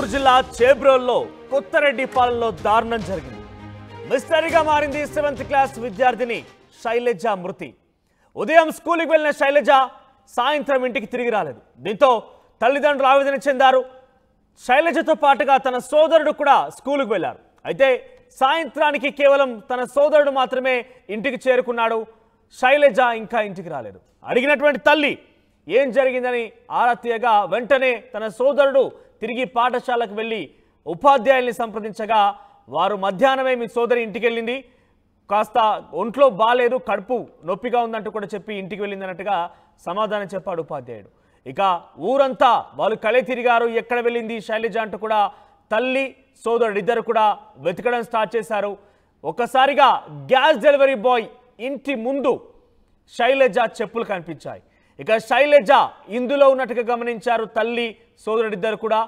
జిల్లా చేబ్రోల్లో కొత్తరెడ్డిపాలెంలో దారుణం జరిగింది మిస్టరీగా మారింది సెవెంత్ క్లాస్ విద్యార్థిని శైలజ మృతి ఉదయం స్కూల్కి వెళ్ళిన శైలజ సాయంత్రం ఇంటికి తిరిగి రాలేదు దీంతో తల్లిదండ్రులు ఆవేదన చెందారు శైలజతో పాటుగా తన సోదరుడు కూడా స్కూలుకు వెళ్ళారు అయితే సాయంత్రానికి కేవలం తన సోదరుడు మాత్రమే ఇంటికి చేరుకున్నాడు శైలజ ఇంకా ఇంటికి రాలేదు అడిగినటువంటి తల్లి ఏం జరిగిందని ఆరా తీయగా వెంటనే తన సోదరుడు తిరిగి పాఠశాలకు వెళ్ళి ఉపాధ్యాయుల్ని సంప్రదించగా వారు మధ్యాహ్నమే మీ సోదరి ఇంటికి వెళ్ళింది కాస్త ఒంట్లో బాలేదు కడుపు నొప్పిగా ఉందంటూ కూడా చెప్పి ఇంటికి వెళ్ళింది అన్నట్టుగా సమాధానం చెప్పాడు ఉపాధ్యాయుడు ఇక ఊరంతా వాళ్ళు కలే తిరిగారు ఎక్కడ వెళ్ళింది శైలజ అంటూ కూడా తల్లి సోదరుడు ఇద్దరు కూడా వెతకడం స్టార్ట్ చేశారు ఒక్కసారిగా గ్యాస్ డెలివరీ బాయ్ ఇంటి ముందు శైలజ చెప్పులు కనిపించాయి ఇక శైలజ ఇందులో ఉన్నట్టుగా గమనించారు తల్లి సోదరుడిద్దరు కూడా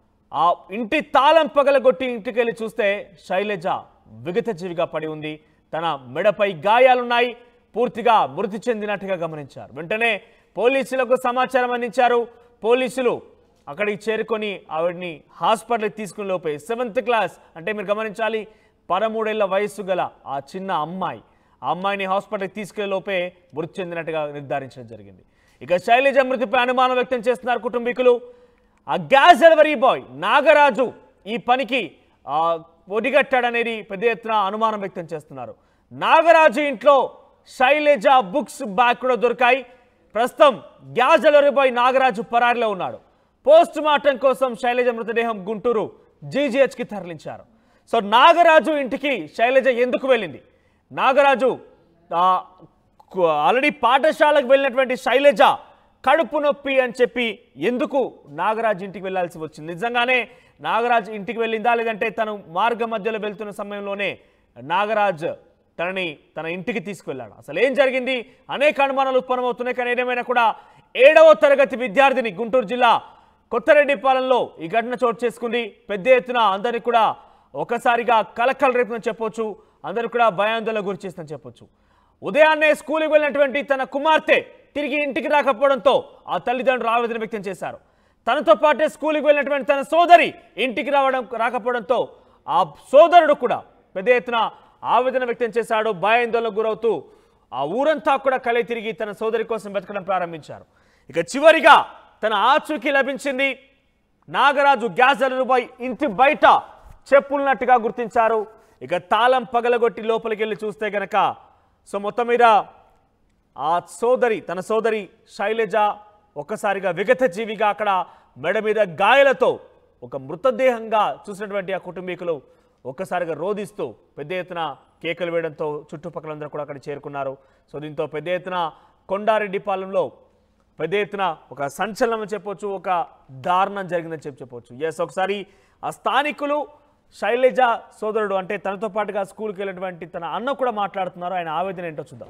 ఆ ఇంటి తాళం పగలగొట్టి ఇంటికి వెళ్ళి చూస్తే శైలజ విగత జీవిగా పడి ఉంది తన మెడపై గాయాలున్నాయి పూర్తిగా మృతి చెందినట్టుగా గమనించారు వెంటనే పోలీసులకు సమాచారం అందించారు పోలీసులు అక్కడికి చేరుకొని ఆవిడ్ని హాస్పిటల్కి తీసుకుని లోపే సెవెంత్ క్లాస్ అంటే మీరు గమనించాలి పదమూడేళ్ల వయస్సు గల ఆ చిన్న అమ్మాయి ఆ అమ్మాయిని హాస్పిటల్కి తీసుకెళ్లే లోపే మృతి చెందినట్టుగా నిర్ధారించడం జరిగింది ఇక శైలజ మృతిపై అనుమానం వ్యక్తం చేస్తున్నారు కుటుంబీకులు ఆ గ్యాస్ డెలివరీ బాయ్ నాగరాజు ఈ పనికి ఆ, ఒడిగట్టాడనేది పెద్ద ఎత్తున అనుమానం వ్యక్తం చేస్తున్నారు నాగరాజు ఇంట్లో శైలజ బుక్స్ బ్యాగ్ కూడా దొరికాయి ప్రస్తుతం గ్యాస్ డెలివరీ బాయ్ నాగరాజు పరారిలో ఉన్నాడు పోస్ట్ మార్టం కోసం శైలజ మృతదేహం గుంటూరు జీజీహెచ్కి తరలించారు సో నాగరాజు ఇంటికి శైలజ ఎందుకు వెళ్ళింది నాగరాజు ఆ, కు- ఆల్రెడీ పాఠశాలకు వెళ్ళినటువంటి శైలజ కడుపు నొప్పి అని చెప్పి ఎందుకు నాగరాజ్ ఇంటికి వెళ్ళాల్సి వచ్చింది నిజంగానే నాగరాజ్ ఇంటికి వెళ్ళిందా లేదంటే తను మార్గ మధ్యలో వెళ్తున్న సమయంలోనే నాగరాజ్ తనని తన ఇంటికి తీసుకువెళ్ళాడు అసలు ఏం జరిగింది అనేక అనుమానాలు ఉత్పన్నమవుతున్నాయి కానీ ఏదేమైనా కూడా ఏడవ తరగతి విద్యార్థిని గుంటూరు జిల్లా కొత్తరెడ్డిపాలెంలో ఈ ఘటన చోటు చేసుకుంది పెద్ద ఎత్తున అందరినీ కూడా ఒకసారిగా కలకల రేపునని చెప్పొచ్చు అందరూ కూడా భయాందోళన గురి చేస్తుందని చెప్పొచ్చు ఉదయాన్నే స్కూల్కి వెళ్ళినటువంటి తన కుమార్తె తిరిగి ఇంటికి రాకపోవడంతో ఆ తల్లిదండ్రులు ఆవేదన వ్యక్తం చేశారు తనతో పాటే స్కూల్కి వెళ్ళినటువంటి తన సోదరి ఇంటికి రావడం రాకపోవడంతో ఆ సోదరుడు కూడా పెద్ద ఎత్తున ఆవేదన వ్యక్తం చేశాడు భయాందోళనకు గురవుతూ ఆ ఊరంతా కూడా కలే తిరిగి తన సోదరి కోసం వెతకడం ప్రారంభించారు ఇక చివరిగా తన ఆచూకీ లభించింది నాగరాజు గ్యాస్ డెలివరీ ఇంటి బయట చెప్పులున్నట్టుగా గుర్తించారు ఇక తాళం పగలగొట్టి లోపలికి వెళ్ళి చూస్తే గనక సో మొత్తం మీద ఆ సోదరి తన సోదరి శైలజ ఒక్కసారిగా విగత జీవిగా అక్కడ మెడ మీద గాయాలతో ఒక మృతదేహంగా చూసినటువంటి ఆ కుటుంబీకులు ఒక్కసారిగా రోధిస్తూ పెద్ద ఎత్తున కేకలు వేయడంతో చుట్టుపక్కలందరూ కూడా అక్కడ చేరుకున్నారు సో దీంతో పెద్ద ఎత్తున కొండారెడ్డిపాలెంలో పెద్ద ఎత్తున ఒక సంచలనం చెప్పొచ్చు ఒక దారుణం జరిగిందని చెప్పి చెప్పొచ్చు ఎస్ ఒకసారి ఆ స్థానికులు శైలజ సోదరుడు అంటే తనతో పాటుగా స్కూల్కి వెళ్ళినటువంటి తన అన్న కూడా మాట్లాడుతున్నారు ఆయన ఆవేదన ఏంటో చూద్దాం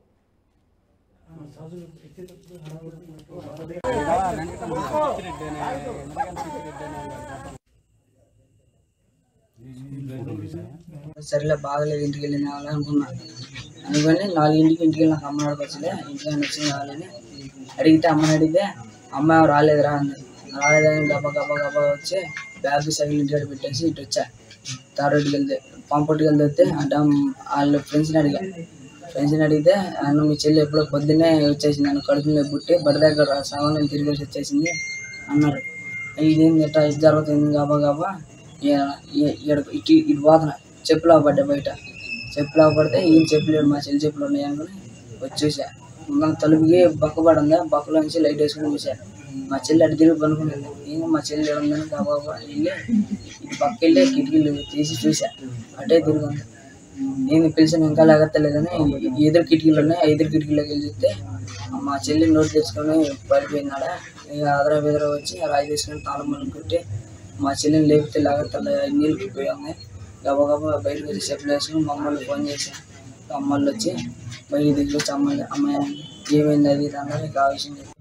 సరేలే బాగలేదు ఇంటికి వెళ్ళిన వాళ్ళని అనుకున్నాను అనుకొని నాలుగింటికి ఇంటికి వెళ్ళిన అమ్మ నాడికి వచ్చలే ఇంటికి వచ్చింది కావాలని అడిగితే అమ్మని అడిగితే అమ్మ రాలేదురా అంది రాలేదని గబా గబా గబా వచ్చి బ్యాగ్ సైకిల్ ఇంటికి పెట్టేసి ఇటు వచ్చా తారోటికి వెళ్తే పంపొట్టుకి వెళ్తే అంటే వాళ్ళ ఫ్రెండ్స్ని అడిగా ఫ్రెండ్స్ని అడిగితే అన్న మీ చెల్లి ఎప్పుడో పొద్దున్నే వచ్చేసింది నన్ను కడుపులో పుట్టి బడి దగ్గర సామాన్లు తిరిగేసి వచ్చేసింది అన్నారు ఇదేంది ఎట్లా ఇది జరుగుతుంది గబా గబా ఈ- ఈ- ఈడ- ఇటు ఇటు పోతున్నా చెప్పులా పడ్డా బయట చెప్పులా పడితే ఈయన చెప్పులు మా చెల్లి చెప్పులు ఉన్నాయి అనుకుని వచ్చేసా ముందు తలుపుకి బక్క పడిందా బక్కలో నుంచి లైట్ వేసుకుని చూసా మా చెల్లి అటు తిరిగి పనుకునేది నేను మా చెల్లి ఎక్కడ ఉందని గబాబా వెళ్ళి ఇటు పక్క వెళ్ళి కిటికీలు తీసి చూసా అటే తిరుగుంది నేను పిలిచిన ఇంకా లేగత్తలేదని ఎదురు కిటికీలు ఉన్నాయి ఆ ఎదురు కిటికీలోకి వెళ్ళి చూస్తే మా చెల్లి నోట్ తెచ్చుకొని పడిపోయినాడా ఇక అదరా బెదరా వచ్చి రాయి తీసుకొని తాళం మళ్ళీ కొట్టి మా చెల్లిని లేపితే లాగత్తలే నీళ్ళు పోయాము గబా గబా బయటకు వచ్చి చెప్పులు వేసుకుని మా అమ్మని ఫోన్ చేసి అమ్మళ్ళు వచ్చి బయటికి తీసుకొచ్చి అమ్మాయి అమ్మాయి ఏమైంది అది ఇది అన్నారు ఇక ఆ విషయం చెప్పి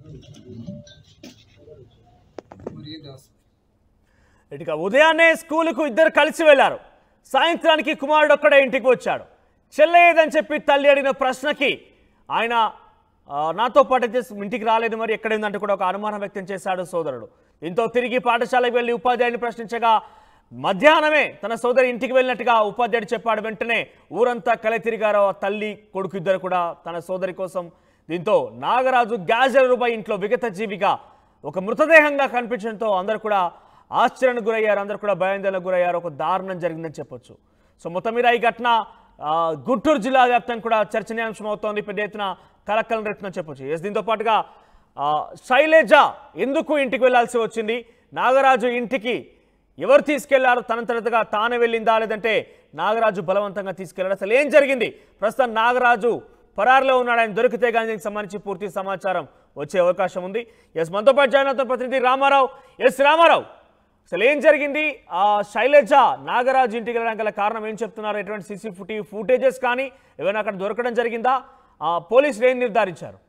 ఇటుక ఉదయాన్నే స్కూలుకు ఇద్దరు కలిసి వెళ్ళారు సాయంత్రానికి కుమారుడు ఒక్కడే ఇంటికి వచ్చాడు చెల్లయ్యేదని చెప్పి తల్లి అడిగిన ప్రశ్నకి ఆయన ఆ, నాతో పాటు అయితే ఇంటికి రాలేదు మరి ఎక్కడైందంటే కూడా ఒక అనుమానం వ్యక్తం చేశాడు సోదరుడు దీంతో తిరిగి పాఠశాలకు వెళ్ళి ఉపాధ్యాయుని ప్రశ్నించగా మధ్యాహ్నమే తన సోదరి ఇంటికి వెళ్ళినట్టుగా ఉపాధ్యాయుడు చెప్పాడు వెంటనే ఊరంతా కలె తిరిగారో ఆ తల్లి కొడుకు ఇద్దరు కూడా తన సోదరి కోసం దీంతో నాగరాజు గ్యాజరుపై ఇంట్లో విగత జీవిగా ఒక మృతదేహంగా కనిపించడంతో అందరూ కూడా ఆశ్చర్యానికి గురయ్యారు అందరూ కూడా భయాందోళనకు గురయ్యారు ఒక దారుణం జరిగిందని చెప్పొచ్చు సో మొత్తం మీద ఈ ఘటన ఆ, గుంటూరు జిల్లా వ్యాప్తంగా కూడా చర్చనీయాంశం అవుతోంది పెద్ద ఎత్తున కలకలం రేపుతుందని చెప్పొచ్చు ఎస్ దీంతో పాటుగా ఆ, శైలజ ఎందుకు ఇంటికి వెళ్ళాల్సి వచ్చింది నాగరాజు ఇంటికి ఎవరు తీసుకెళ్లారు తనంతటగా తానే వెళ్ళిందా లేదంటే నాగరాజు బలవంతంగా తీసుకెళ్లాడు అసలు ఏం జరిగింది ప్రస్తుతం నాగరాజు పరారులో ఉన్నాడు ఆయన దొరికితే కానీ దీనికి సంబంధించి పూర్తి సమాచారం వచ్చే అవకాశం ఉంది ఎస్ మనతో పాటు జాయిన్ అవుతున్న ప్రతినిధి రామారావు ఎస్ రామారావు అసలు ఏం జరిగింది ఆ శైలజ నాగరాజు ఇంటికి వెళ్ళడానికి గల కారణం ఏం చెప్తున్నారు ఎటువంటి సీసీ ఫుటీ ఫుటేజెస్ కానీ ఏమైనా అక్కడ దొరకడం జరిగిందా ఆ పోలీసులు ఏం నిర్ధారించారు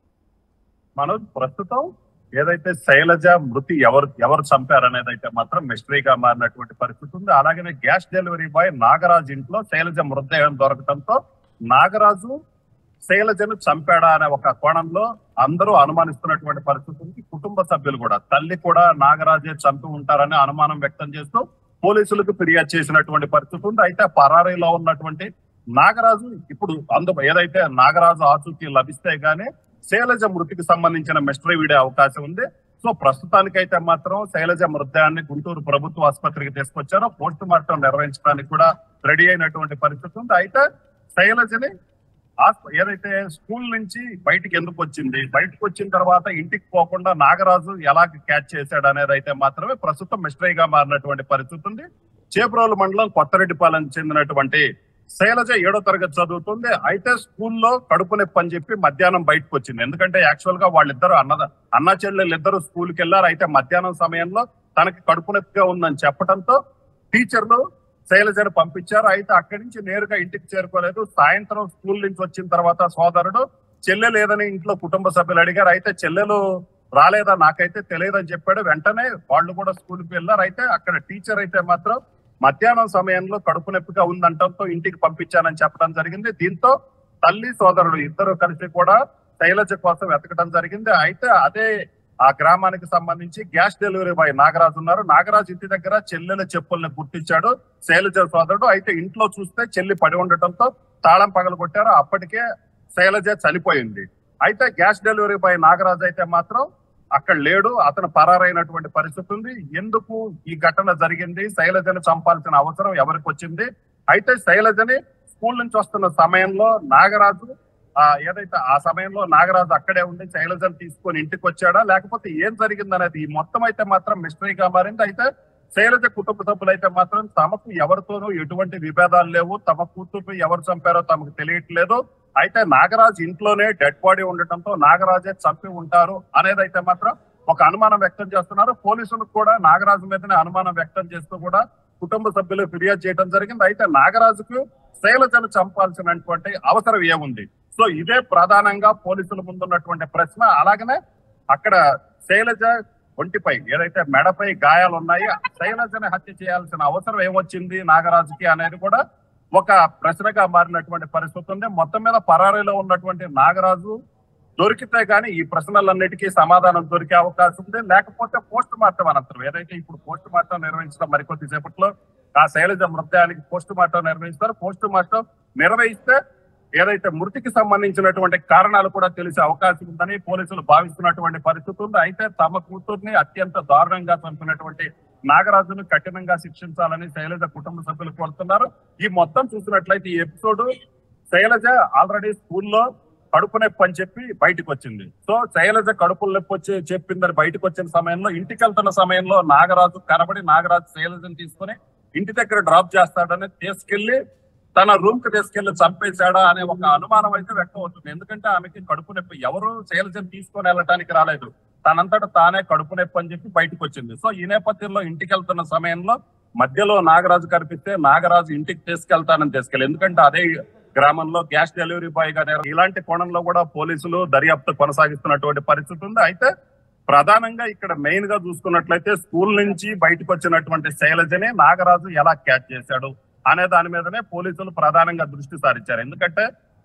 మనోజ్ ప్రస్తుతం ఏదైతే శైలజ మృతి ఎవరు ఎవరు చంపారనేది అయితే మాత్రం మిస్టరీగా మారినటువంటి పరిస్థితి ఉంది అలాగనే గ్యాస్ డెలివరీ బాయ్ నాగరాజు ఇంట్లో శైలజ మృతదేహం దొరకడంతో నాగరాజు శైలజను చంపాడా అనే ఒక కోణంలో అందరూ అనుమానిస్తున్నటువంటి పరిస్థితి ఉంది కుటుంబ సభ్యులు కూడా తల్లి కూడా నాగరాజే చంపి ఉంటారని అనుమానం వ్యక్తం చేస్తూ పోలీసులకు ఫిర్యాదు చేసినటువంటి పరిస్థితి ఉంది అయితే పరారీలో ఉన్నటువంటి నాగరాజు ఇప్పుడు అందు ఏదైతే నాగరాజు ఆచూకీ లభిస్తే గానీ శైలజ మృతికి సంబంధించిన మిస్టరీ వీడే అవకాశం ఉంది సో ప్రస్తుతానికైతే మాత్రం శైలజ మృతదేహాన్ని గుంటూరు ప్రభుత్వ ఆసుపత్రికి తీసుకొచ్చారు పోస్ట్ మార్టం నిర్వహించడానికి కూడా రెడీ అయినటువంటి పరిస్థితి ఉంది అయితే శైలజని ఆస్ప- ఏదైతే స్కూల్ నుంచి బయటికి ఎందుకు వచ్చింది బయటకు వచ్చిన తర్వాత ఇంటికి పోకుండా నాగరాజు ఎలా క్యాచ్ చేశాడు అనేది అయితే మాత్రమే ప్రస్తుతం మిస్టరీగా మారినటువంటి పరిస్థితి ఉంది చేబ్రోలు మండలం కొత్తరెడ్డిపాలెం చెందినటువంటి శైలజ ఏడో తరగతి చదువుతుంది అయితే స్కూల్లో కడుపు నొప్పి అని చెప్పి మధ్యాహ్నం బయటకు వచ్చింది ఎందుకంటే యాక్చువల్ గా వాళ్ళిద్దరు అన్న అన్న చెల్లెలు ఇద్దరు స్కూల్కి వెళ్ళారు అయితే మధ్యాహ్నం సమయంలో తనకి కడుపు నొప్పిగా ఉందని చెప్పడంతో టీచర్లు శైలజను పంపించారు అయితే అక్కడి నుంచి నేరుగా ఇంటికి చేరుకోలేదు సాయంత్రం స్కూల్ నుంచి వచ్చిన తర్వాత సోదరుడు చెల్లెలు లేదని ఇంట్లో కుటుంబ సభ్యులు అడిగారు అయితే చెల్లెలు రాలేదా నాకైతే తెలియదని చెప్పాడు వెంటనే వాళ్ళు కూడా స్కూల్కి వెళ్ళారు అయితే అక్కడ టీచర్ అయితే మాత్రం మధ్యాహ్నం సమయంలో కడుపు నొప్పిగా ఉందంటంతో ఇంటికి పంపించానని చెప్పడం జరిగింది దీంతో తల్లి సోదరుడు ఇద్దరు కలిసి కూడా శైలజ కోసం వెతకడం జరిగింది అయితే అదే ఆ గ్రామానికి సంబంధించి గ్యాస్ డెలివరీ బాయ్ నాగరాజు ఉన్నారు నాగరాజు ఇంటి దగ్గర చెల్లెల చెప్పుల్ని గుర్తించాడు శైలజ సోదరుడు అయితే ఇంట్లో చూస్తే చెల్లి పడి ఉండటంతో తాళం పగలగొట్టారు అప్పటికే శైలజ చనిపోయింది అయితే గ్యాస్ డెలివరీ బాయ్ నాగరాజు అయితే మాత్రం అక్కడ లేడు అతను పరారైనటువంటి పరిస్థితి ఉంది ఎందుకు ఈ ఘటన జరిగింది శైలజని చంపాల్సిన అవసరం ఎవరికి వచ్చింది అయితే శైలజని స్కూల్ నుంచి వస్తున్న సమయంలో నాగరాజు ఆ ఏదైతే ఆ సమయంలో నాగరాజు అక్కడే ఉండి శైలజను తీసుకొని ఇంటికి వచ్చాడా లేకపోతే ఏం జరిగింది అనేది ఈ మొత్తం అయితే మాత్రం మిస్టరీగా మారింది అయితే శైలజ కుటుంబ సభ్యులు అయితే మాత్రం తమకు ఎవరితోనూ ఎటువంటి విభేదాలు లేవు తమ కూతురు ఎవరు చంపారో తమకు తెలియట్లేదు అయితే నాగరాజు ఇంట్లోనే డెడ్ బాడీ ఉండటంతో నాగరాజే చంపి ఉంటారు అనేది అయితే మాత్రం ఒక అనుమానం వ్యక్తం చేస్తున్నారు పోలీసులకు కూడా నాగరాజు మీదనే అనుమానం వ్యక్తం చేస్తూ కూడా కుటుంబ సభ్యులు ఫిర్యాదు చేయడం జరిగింది అయితే నాగరాజుకు శైలజను చంపాల్సినటువంటి అవసరం ఏముంది సో ఇదే ప్రధానంగా పోలీసుల ముందున్నటువంటి ప్రశ్న అలాగనే అక్కడ శైలజ ఒంటిపై ఏదైతే మెడపై గాయాలు ఉన్నాయో శైలజని హత్య చేయాల్సిన అవసరం ఏమొచ్చింది నాగరాజుకి అనేది కూడా ఒక ప్రశ్నగా మారినటువంటి పరిస్థితి ఉంది మొత్తం మీద పరారీలో ఉన్నటువంటి నాగరాజు దొరికితే గానీ ఈ ప్రశ్నలన్నిటికీ సమాధానం దొరికే అవకాశం ఉంది లేకపోతే పోస్ట్ మార్టం అనంతరం ఏదైతే ఇప్పుడు పోస్ట్ మార్టం నిర్వహించడం మరికొద్ది సేపట్లో ఆ శైలజ మృతదేహానికి పోస్ట్ మార్టం నిర్వహిస్తారు పోస్ట్ మార్టం నిర్వహిస్తే ఏదైతే మృతికి సంబంధించినటువంటి కారణాలు కూడా తెలిసే అవకాశం ఉందని పోలీసులు భావిస్తున్నటువంటి పరిస్థితి ఉంది అయితే తమ కూతుర్ని అత్యంత దారుణంగా చంపినటువంటి నాగరాజును కఠినంగా శిక్షించాలని శైలజ కుటుంబ సభ్యులు కోరుతున్నారు ఈ మొత్తం చూసినట్లయితే ఈ ఎపిసోడ్ శైలజ ఆల్రెడీ స్కూల్లో కడుపు నొప్పి అని చెప్పి బయటకు వచ్చింది సో శైలజ కడుపు నొప్పి వచ్చి చెప్పిందని బయటకు వచ్చిన సమయంలో ఇంటికి వెళ్తున్న సమయంలో నాగరాజు కనబడి నాగరాజు శైలజను తీసుకొని ఇంటి దగ్గర డ్రాప్ చేస్తాడని తీసుకెళ్లి తన రూమ్ కి తీసుకెళ్లి చంపేశాడా అనే ఒక అనుమానం అయితే వ్యక్తం అవుతుంది ఎందుకంటే ఆమెకి కడుపు నొప్పి ఎవరు శైలజను తీసుకొని వెళ్ళటానికి రాలేదు తనంతట తానే కడుపు నొప్పి అని చెప్పి బయటకు వచ్చింది సో ఈ నేపథ్యంలో ఇంటికి వెళ్తున్న సమయంలో మధ్యలో నాగరాజు కనిపిస్తే నాగరాజు ఇంటికి తీసుకెళ్తానని తీసుకెళ్ళి ఎందుకంటే అదే గ్రామంలో గ్యాస్ డెలివరీ బాయ్ గా నేర- ఇలాంటి కోణంలో కూడా పోలీసులు దర్యాప్తు కొనసాగిస్తున్నటువంటి పరిస్థితి ఉంది అయితే ప్రధానంగా ఇక్కడ మెయిన్ గా చూసుకున్నట్లయితే స్కూల్ నుంచి బయటకు వచ్చినటువంటి శైలజని నాగరాజు ఎలా క్యాచ్ చేశాడు అనే దాని మీదనే పోలీసులు ప్రధానంగా దృష్టి సారించారు ఎందుకంటే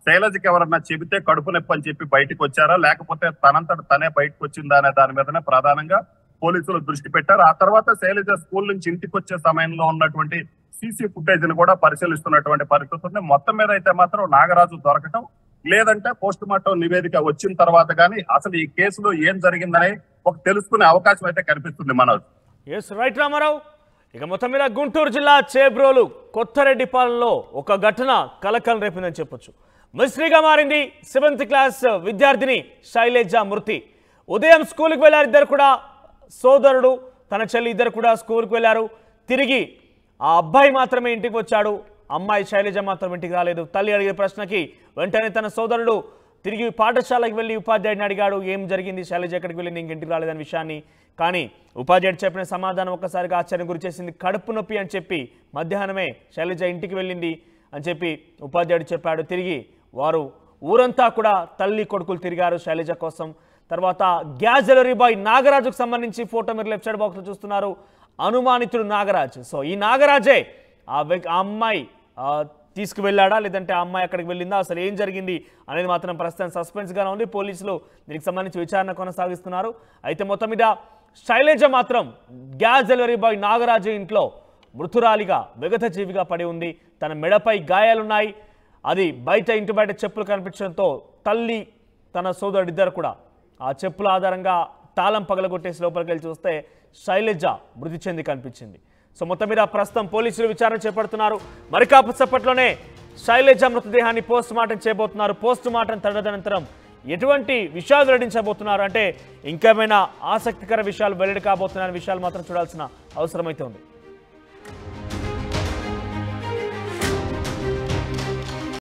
శైలజకి ఎవరన్నా చెబితే కడుపు నొప్పి అని చెప్పి బయటకు వచ్చారా లేకపోతే తనంతట తనే బయటకు వచ్చిందా అనే దాని మీదనే ప్రధానంగా పోలీసులు దృష్టి పెట్టారు ఆ తర్వాత శైలజ స్కూల్ నుంచి ఇంటికి వచ్చే సమయంలో ఉన్నటువంటి సీసీ ఫుటేజ్ ని కూడా పరిశీలిస్తున్నటువంటి పరిస్థితి ఉంది మొత్తం మీద అయితే మాత్రం నాగరాజు దొరకటం లేదంటే పోస్ట్ మార్టం నివేదిక వచ్చిన తర్వాత కానీ అసలు ఈ కేసులో ఏం జరిగిందనే ఒక తెలుసుకునే అవకాశం అయితే కనిపిస్తుంది మనోజ్ ఎస్ రైట్ రామారావు ఇక మొత్తం మీద గుంటూరు జిల్లా చేబ్రోలు కొత్తరెడ్డిపాలెంలో ఒక ఘటన కలకలం రేపిందని చెప్పొచ్చు మిస్టరీగా మారింది సెవెంత్ క్లాస్ విద్యార్థిని శైలేజ మృతి ఉదయం స్కూల్కి వెళ్ళారు ఇద్దరు కూడా సోదరుడు తన చెల్లి ఇద్దరు కూడా స్కూల్కి వెళ్ళారు తిరిగి ఆ అబ్బాయి మాత్రమే ఇంటికి వచ్చాడు అమ్మాయి శైలజ మాత్రం ఇంటికి రాలేదు తల్లి అడిగే ప్రశ్నకి వెంటనే తన సోదరుడు తిరిగి పాఠశాలకు వెళ్ళి ఉపాధ్యాయుడిని అడిగాడు ఏం జరిగింది శైలజ ఎక్కడికి వెళ్ళి నీకు ఇంటికి రాలేదనే విషయాన్ని కానీ ఉపాధ్యాయుడు చెప్పిన సమాధానం ఒక్కసారిగా ఆశ్చర్యం గురి చేసింది కడుపు నొప్పి అని చెప్పి మధ్యాహ్నమే శైలజ ఇంటికి వెళ్ళింది అని చెప్పి ఉపాధ్యాయుడు చెప్పాడు తిరిగి వారు ఊరంతా కూడా తల్లి కొడుకులు తిరిగారు శైలజ కోసం తర్వాత గ్యాస్ డెలివరీ బాయ్ నాగరాజుకు సంబంధించి ఫోటో మీరు లెఫ్ట్ సైడ్ బాక్స్లో చూస్తున్నారు అనుమానితుడు నాగరాజ్ సో ఈ నాగరాజే ఆ వ్యక్ ఆ అమ్మాయి ఆ, తీసుకువెళ్ళాడా లేదంటే ఆ అమ్మాయి అక్కడికి వెళ్ళిందా అసలు ఏం జరిగింది అనేది మాత్రం ప్రస్తుతం సస్పెన్స్గానే ఉంది పోలీసులు దీనికి సంబంధించి విచారణ కొనసాగిస్తున్నారు అయితే మొత్తం మీద శైలజ మాత్రం గ్యాస్ డెలివరీ బాయ్ నాగరాజు ఇంట్లో మృతురాలిగా విగత జీవిగా పడి ఉంది తన మెడపై గాయాలున్నాయి అది బయట ఇంటి బయట చెప్పులు కనిపించడంతో తల్లి తన సోదరుడు ఇద్దరు కూడా ఆ చెప్పుల ఆధారంగా తాళం పగలగొట్టేసి లోపలికి వెళ్ళి చూస్తే శైలజ మృతి చెంది కనిపించింది సో మొత్తం మీద ప్రస్తుతం పోలీసులు విచారణ చేపడుతున్నారు మరి కాపసప్పట్లోనే శైలజ మృతదేహాన్ని పోస్ట్ మార్టం చేయబోతున్నారు పోస్ట్ మార్టం తదనంతరం ఎటువంటి విషయాలు వెల్లడించబోతున్నారు అంటే ఇంకేమైనా ఆసక్తికర విషయాలు వెల్లడి కాబోతున్న విషయాలు మాత్రం చూడాల్సిన అవసరం అయితే ఉంది